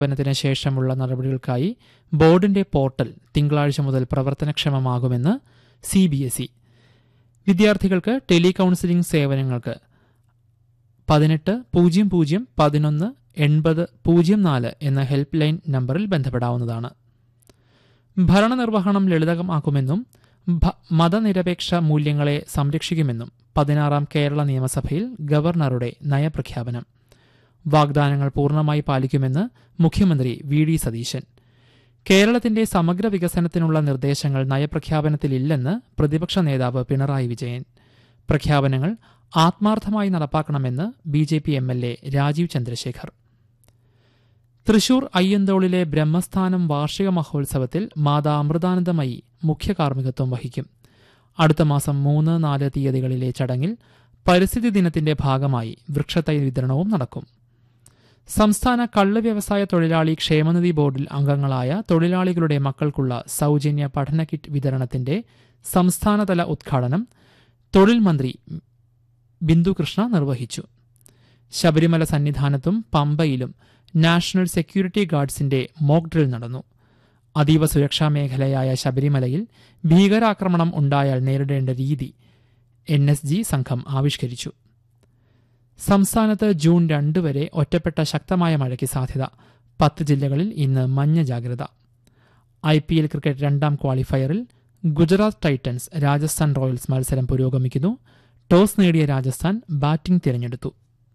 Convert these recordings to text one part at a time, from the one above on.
ത്തിന് ശേഷമുള്ള നടപടികൾക്കായി ബോർഡിന്റെ പോർട്ടൽ തിങ്കളാഴ്ച മുതൽ പ്രവർത്തനക്ഷമമാകുമെന്ന് സി ബി എസ് ഇ വിദ്യാർത്ഥികൾക്ക് ടെലി കൗൺസിലിംഗ് സേവനങ്ങൾക്ക് പതിനെട്ട് പൂജ്യം പൂജ്യം പതിനൊന്ന് എൺപത് പൂജ്യം നാല് എന്ന ഹെൽപ്പ് ലൈൻ നമ്പറിൽ ബന്ധപ്പെടാവുന്നതാണ് ഭരണനിർവഹണം ലളിതമാക്കുമെന്നും ഭ- മതനിരപേക്ഷ മൂല്യങ്ങളെ സംരക്ഷിക്കുമെന്നും പതിനാറാം കേരള നിയമസഭയിൽ ഗവർണറുടെ നയപ്രഖ്യാപനം വാഗ്ദാനങ്ങൾ പൂർണ്ണമായി പാലിക്കുമെന്ന് മുഖ്യമന്ത്രി വി ഡി സതീശൻ കേരളത്തിന്റെ സമഗ്ര വികസനത്തിനുള്ള നിർദ്ദേശങ്ങൾ നയപ്രഖ്യാപനത്തിലില്ലെന്ന് പ്രതിപക്ഷ നേതാവ് പിണറായി വിജയൻ പ്രഖ്യാപനങ്ങൾ ആത്മാർത്ഥമായി നടപ്പാക്കണമെന്ന് B J P M L A Rajeev Chandrasekhar Thrissur അയ്യന്തോളിലെ ബ്രഹ്മസ്ഥാനം വാർഷിക മഹോത്സവത്തിൽ മാതാ അമൃതാനന്ദമയി മുഖ്യ കാർമ്മികത്വം വഹിക്കും അടുത്ത മാസം മൂന്ന് നാല് തീയതികളിലെ ചടങ്ങിൽ പരിസ്ഥിതി ദിനത്തിന്റെ ഭാഗമായി വൃക്ഷത്തൈ വിതരണവും നടക്കും സംസ്ഥാന കള്ള് വ്യവസായ തൊഴിലാളി ക്ഷേമനിധി ബോർഡിൽ അംഗങ്ങളായ തൊഴിലാളികളുടെ മക്കൾക്കുള്ള സൗജന്യ പഠന കിറ്റ് വിതരണത്തിന്റെ സംസ്ഥാനതല ഉദ്ഘാടനം തൊഴിൽ മന്ത്രി ബിന്ദു കൃഷ്ണ നിർവഹിച്ചു ശബരിമല സന്നിധാനത്തും പമ്പയിലും നാഷണൽ സെക്യൂരിറ്റി ഗാർഡ്സിന്റെ മോക്ക് ഡ്രിൽ നടന്നു അതീവ സുരക്ഷാ മേഖലയായ ശബരിമലയിൽ ഭീകരാക്രമണം ഉണ്ടായാൽ നേരിടേണ്ട രീതി എൻ എസ് ജി സംഘം ആവിഷ്കരിച്ചു സംസ്ഥാനത്ത് ജൂൺ രണ്ട് വരെ ഒറ്റപ്പെട്ട ശക്തമായ മഴയ്ക്ക് സാധ്യത പത്ത് ജില്ലകളിൽ ഇന്ന് മഞ്ഞ ജാഗ്രത ഐ പി എൽ ക്രിക്കറ്റ് രണ്ടാം ക്വാളിഫയറിൽ ഗുജറാത്ത് ടൈറ്റൻസ് രാജസ്ഥാൻ റോയൽസ് മത്സരം പുരോഗമിക്കുന്നു ടോസ് നേടിയ രാജസ്ഥാൻ ബാറ്റിംഗ് തിരഞ്ഞെടുത്തു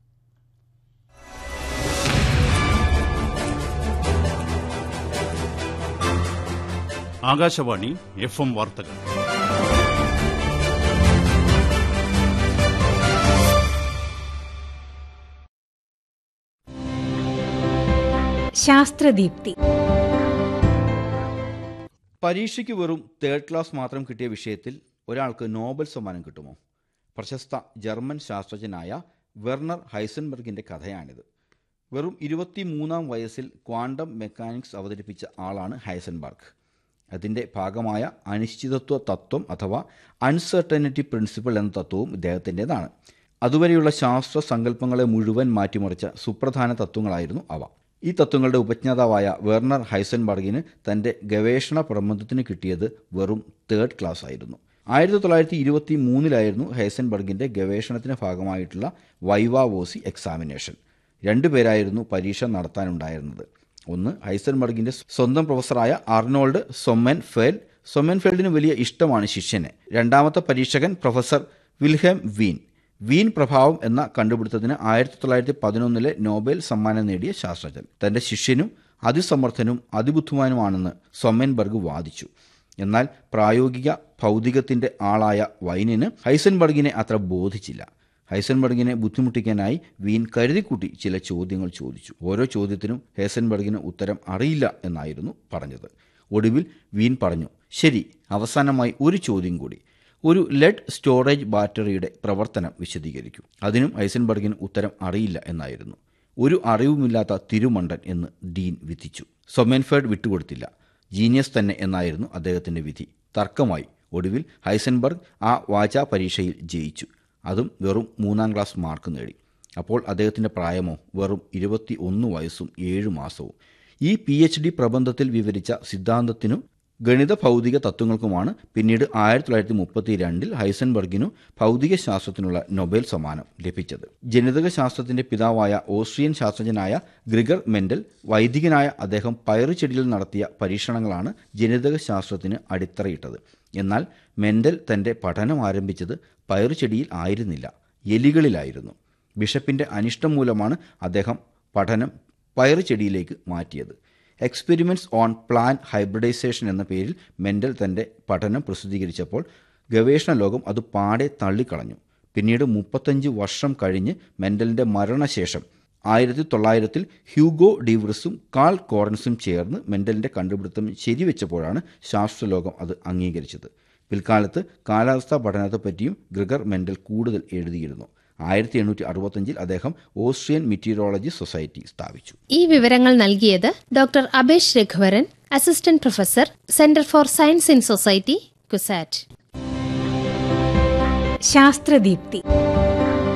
ആകാശവാണി എഫ് എം വാർത്തകൾ ശാസ്ത്രദീപ്തി പരീക്ഷയ്ക്ക് വെറും തേർഡ് ക്ലാസ് മാത്രം കിട്ടിയ വിഷയത്തിൽ ഒരാൾക്ക് നോബൽ സമ്മാനം കിട്ടുമോ പ്രശസ്ത ജർമ്മൻ ശാസ്ത്രജ്ഞനായ വെർണർ ഹൈസൻബർഗിന്റെ കഥയാണിത് വെറും ഇരുപത്തിമൂന്നാം വയസ്സിൽ ക്വാണ്ടം മെക്കാനിക്സ് അവതരിപ്പിച്ച ആളാണ് ഹൈസൻബർഗ് അതിൻ്റെ ഭാഗമായ അനിശ്ചിതത്വ തത്വം അഥവാ അൺസർട്ടനിറ്റി പ്രിൻസിപ്പിൾ എന്ന തത്വവും ഇദ്ദേഹത്തിൻ്റെതാണ് അതുവരെയുള്ള ശാസ്ത്ര സങ്കല്പങ്ങളെ മുഴുവൻ മാറ്റിമറിച്ച സുപ്രധാന തത്വങ്ങളായിരുന്നു അവ ഈ തത്വങ്ങളുടെ ഉപജ്ഞാതാവായ വെർണർ ഹൈസൻബർഗിന് തൻ്റെ ഗവേഷണ പ്രബന്ധത്തിന് കിട്ടിയത് വെറും തേർഡ് ക്ലാസ് ആയിരുന്നു ആയിരത്തി തൊള്ളായിരത്തി ഇരുപത്തി മൂന്നിലായിരുന്നു ഹൈസൻബർഗിൻ്റെ ഗവേഷണത്തിന് ഭാഗമായിട്ടുള്ള വൈവാവോസി എക്സാമിനേഷൻ രണ്ടുപേരായിരുന്നു പരീക്ഷ നടത്താനുണ്ടായിരുന്നത് ഒന്ന് ഹൈസൻബർഗിൻ്റെ സ്വന്തം പ്രൊഫസറായ അർണോൾഡ് സൊമ്മൻഫെൽ സൊമ്മൻഫെൽഡിന് വലിയ ഇഷ്ടമാണ് ശിഷ്യനെ രണ്ടാമത്തെ പരീക്ഷകൻ പ്രൊഫസർ വിൽഹെം വീൻ വീൻ പ്രഭാവം എന്ന കണ്ടുപിടുത്തത്തിന് ആയിരത്തി തൊള്ളായിരത്തി പതിനൊന്നിലെ നോബൽ സമ്മാനം നേടിയ ശാസ്ത്രജ്ഞൻ തന്റെ ശിഷ്യനും അതിസമർത്ഥനും അതിബുദ്ധിമാനുമാണെന്ന് സൊമ്മൻബർഗ് വാദിച്ചു എന്നാൽ പ്രായോഗിക ഭൗതികത്തിന്റെ ആളായ വൈനിന് ഹൈസൻബർഗിനെ അത്ര ബോധിച്ചില്ല ഹൈസൻബർഗിനെ ബുദ്ധിമുട്ടിക്കാനായി വീൻ കരുതിക്കൂട്ടി ചില ചോദ്യങ്ങൾ ചോദിച്ചു ഓരോ ചോദ്യത്തിനും ഹൈസൻബർഗിന് ഉത്തരം അറിയില്ല എന്നായിരുന്നു പറഞ്ഞത് ഒടുവിൽ വീൻ പറഞ്ഞു ശരി അവസാനമായി ഒരു ചോദ്യം കൂടി ഒരു ലെഡ് സ്റ്റോറേജ് ബാറ്ററിയുടെ പ്രവർത്തനം വിശദീകരിക്കൂ അതിനും ഹൈസൻബർഗിന് ഉത്തരം അറിയില്ല എന്നായിരുന്നു ഒരു അറിവുമില്ലാത്ത തിരുമണ്ടൻ എന്ന് ഡീൻ വിധിച്ചു സൊമെൻഫേർഡ് വിട്ടുകൊടുത്തില്ല ജീനിയസ് തന്നെ എന്നായിരുന്നു അദ്ദേഹത്തിന്റെ വിധി തർക്കമായി ഒടുവിൽ ഹൈസൻബർഗ് ആ വാചാ പരീക്ഷയിൽ ജയിച്ചു അതും വെറും മൂന്നാം ക്ലാസ് മാർക്ക് നേടി അപ്പോൾ അദ്ദേഹത്തിന്റെ പ്രായമോ വെറും ഇരുപത്തി ഒന്ന് വയസ്സും ഏഴു മാസവും ഈ പി എച്ച് ഡി പ്രബന്ധത്തിൽ വിവരിച്ച സിദ്ധാന്തത്തിനും ഗണിത ഭൗതിക തത്വങ്ങൾക്കുമാണ് പിന്നീട് ആയിരത്തി തൊള്ളായിരത്തി മുപ്പത്തി രണ്ടിൽ ഹൈസൻബർഗിനു ഭൗതിക ശാസ്ത്രത്തിനുള്ള നൊബേൽ സമ്മാനം ലഭിച്ചത് ജനിതക ശാസ്ത്രത്തിന്റെ പിതാവായ ഓസ്ട്രിയൻ ശാസ്ത്രജ്ഞനായ ഗ്രിഗർ മെൻഡൽ വൈദികനായ അദ്ദേഹം പയറുചെടിയിൽ നടത്തിയ പരീക്ഷണങ്ങളാണ് ജനിതക ശാസ്ത്രത്തിന് അടിത്തറയിട്ടത് എന്നാൽ മെൻഡൽ തന്റെ പഠനം ആരംഭിച്ചത് പയറുചെടിയിൽ ആയിരുന്നില്ല എലികളിലായിരുന്നു ബിഷപ്പിന്റെ അനിഷ്ടം മൂലമാണ് അദ്ദേഹം പഠനം പയറുചെടിയിലേക്ക് മാറ്റിയത് എക്സ്പെരിമെൻറ്റ്സ് ഓൺ പ്ലാൻ ഹൈബ്രിഡൈസേഷൻ എന്ന പേരിൽ മെൻഡൽ തൻ്റെ പഠനം പ്രസിദ്ധീകരിച്ചപ്പോൾ ഗവേഷണ ലോകം അത് പാടെ തള്ളിക്കളഞ്ഞു പിന്നീട് മുപ്പത്തഞ്ച് വർഷം കഴിഞ്ഞ് മെൻഡലിൻ്റെ മരണശേഷം ആയിരത്തി തൊള്ളായിരത്തിൽ ഹ്യൂഗോ ഡിവ്രിസും കാൾ കോറൻസും ചേർന്ന് മെൻഡലിൻ്റെ കണ്ടുപിടുത്തം ശരിവെച്ചപ്പോഴാണ് ശാസ്ത്രലോകം അത് അംഗീകരിച്ചത് പിൽക്കാലത്ത് കാലാവസ്ഥാ പഠനത്തെപ്പറ്റിയും ഗ്രിഗർ മെൻഡൽ കൂടുതൽ എഴുതിയിരുന്നു ആയിരത്തി എണ്ണൂറ്റി അറുപത്തഞ്ചിൽ അദ്ദേഹം ഓസ്ട്രിയൻ മിറ്റീരിയോളജി സൊസൈറ്റി സ്ഥാപിച്ചു ഈ വിവരങ്ങൾ നൽകിയത് doctor Abhesh Raghuvaran assistant professor centre for science in society CUSAT ശാസ്ത്രദീപ്തി